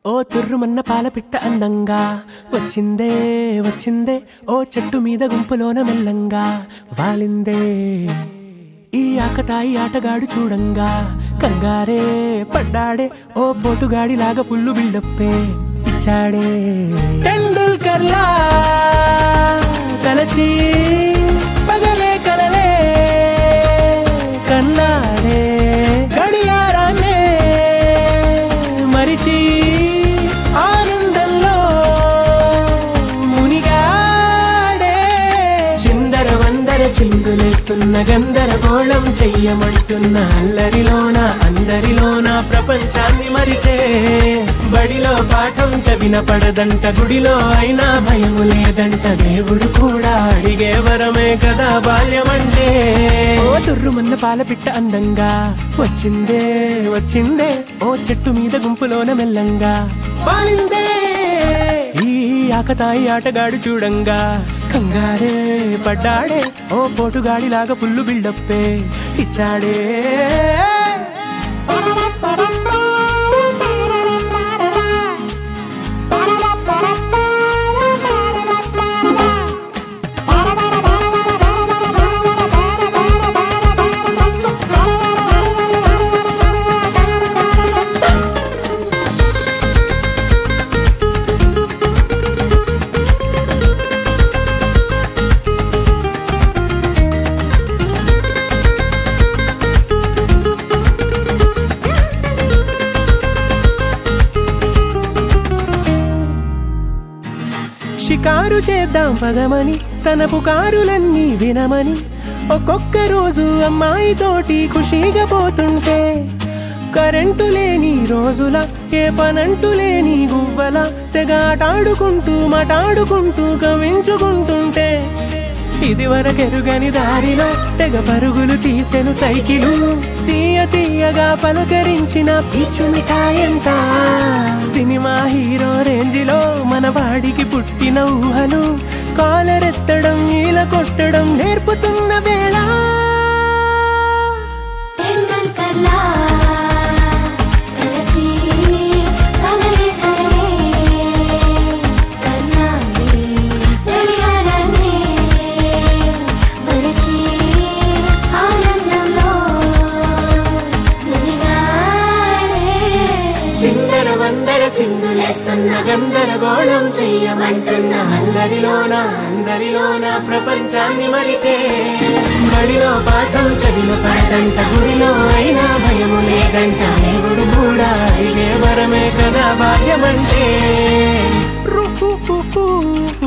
ఓ తుర్రుమన్న పాలపిట్ట అందంగా వచ్చిందే వచ్చిందే ఓ చెట్టు మీద గుంపులోన మెల్లంగా వాలిందే ఈ ఆకతాయి ఆటగాడు చూడంగా కంగారే పడ్డాడే ఓ పోటుగాడిలాగా ఫుల్లు బిల్డప్పే ఇచ్చాడే టెండూల్కర్లా కలసి పగలే కలలే కన్నాడే గడియారాన్నే మరిచి ఆనందంలో మునిగాడే చిందర వందర చిందులేస్తున్న గందరగోళం చెయ్యమంటున్న అల్లరిలోన అందరిలోన ప్రపంచాన్ని మరిచే బడిలో పాఠం చవిన పడదంట గుడిలో అయినా భయము లేదంట దేవుడు కూడా అడిగే వరమే కదా బాల్యమంటే ఓ తుర్రుమన్న పాలపిట్ట అందంగా వచ్చిందే వచ్చిందే ఓ చెట్టు మీద గుంపులోన మెల్లంగా వాలిందే ఈ ఆకతాయి ఆటగాడు చూడంగా కంగారే పడ్డాడే ఓ పోటుగాడిలాగా ఫుల్లు బిల్డప్పే ఇచ్చాడే షికారు చేద్దాం పదమని తన పుకారులన్నీ వినమని ఒక్కొక్క రోజు అమ్మాయితోటి ఖుషీగా పోతుంటే కరెంటు లేని రోజుల ఏ పనంటు లేని గువ్వల తెగాటాడుకుంటూ మటాడుకుంటూ కవించుకుంటుంటే ఇది వరకెరుగని దారిలో తెగ పరుగులు తీసెను సైకిలు తీయ తీయగా పలకరించిన పిచ్చు మిఠాయంట సినిమా హీరో రేంజిలో మన వాడికి పుట్టిన ఊహలు కాలరెత్తడం ఈల కొట్టడం నేర్పుతున్న వేళ టెండూల్కర్లా కలచి పగలే కలలే కన్నాడే గడియారాన్నే మరిచి ఆనందంలో మునిగాడే చిందర వందర చిందులేస్తున్న గందరగోళం చెయ్యమంటున్న అల్లరిలోన అందరిలోన ప్రపంచాన్ని మరిచే బడిలో పాఠం చదివిన పడదంట గుడిలో అయినా భయము లేదంట దేవుడు కూడా అడిగే వరమే కదా భాగ్యమంటే రుహు